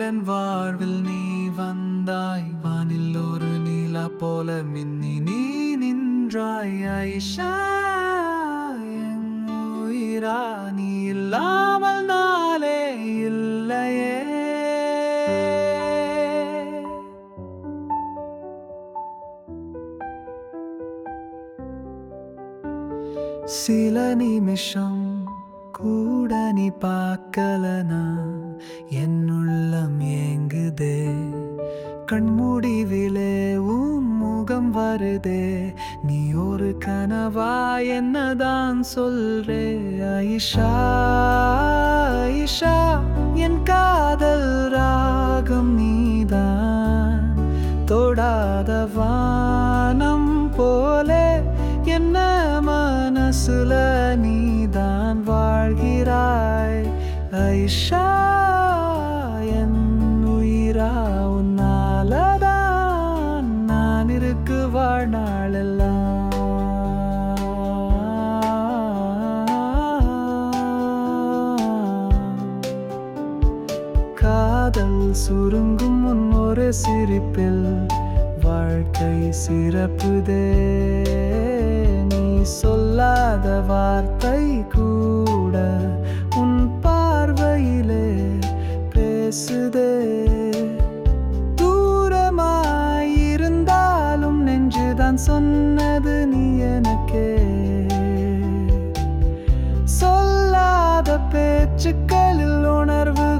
என் வாழ்வில் நீ வந்தாய் வானில் ஒரு நீலா போல மின்னி நீ நின்றாய் ஐஷா என் உயிரா நீ இல்லாமல் நாளே இல்லையே சில நிமிஷம் கூட நீ பார்க்கலனா என் உள்ளம் ஏங்குதே கண்மூடிவிலே உன் முகம் வருதே நீ ஒரு கனவா என்னதான் சொல்றே ஐஷா ஐஷா என் காதல் ராகம் நீதான் தொடாத வானம் போலே என்ன மனசுல நீதான் வாழ்கிறாய் ஐஷா என் உயிரா உன்னாலதான் நான் இருக்கு வாழ்நாளெல்லாம் காதல் சுருங்கும் முன் ஒரு சிரிப்பில் வாழ்க்கை சிறப்புதே நீ சொல்லாத வார்த்தை கூட உன் பார்வையிலே பேசுதே தூரமாயிருந்தாலும் நெஞ்சுதான் சொன்னது நீ எனக்கே சொல்லாத பேச்சுக்களில் உணர்வு